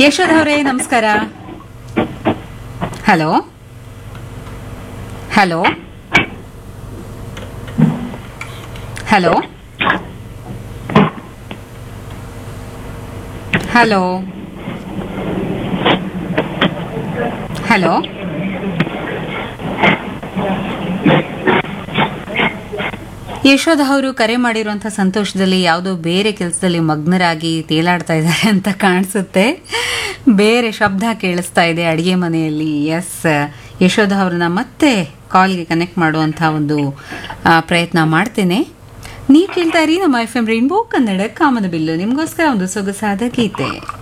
ಯಶೋಧ ಅವರೇ ನಮಸ್ಕಾರ hello hello hello hello hello Yashoda ಅವರು ಕರೆ ಮಾಡಿರುವಂಥ ಸಂತೋಷದಲ್ಲಿ ಯಾವುದೋ ಬೇರೆ ಕೆಲಸದಲ್ಲಿ ಮಗ್ನರಾಗಿ ತೇಲಾಡ್ತಾ ಇದ್ದಾರೆ ಅಂತ ಕಾಣಿಸುತ್ತೆ ಬೇರೆ ಶಬ್ದ ಕೇಳಿಸ್ತಾ ಇದೆ ಅಡಿಗೆ ಮನೆಯಲ್ಲಿ ಎಸ್ ಯಶೋಧ ಅವ್ರನ್ನ ಮತ್ತೆ ಕಾಲ್ಗೆ ಕನೆಕ್ಟ್ ಮಾಡುವಂಥ ಒಂದು ಆ, ಪ್ರಯತ್ನ ಮಾಡ್ತೇನೆ ನೀವು ಕೇಳ್ತಾ ಇರಿ ನಮ್ಮ ಎಫ್ ಎಂ ರೈನ್ಬೋ ಕನ್ನಡ ಕಾಮನ ಬಿಲ್ಲು ನಿಮಗೋಸ್ಕರ ಒಂದು ಸೊಗಸಾದ ಗೀತೆ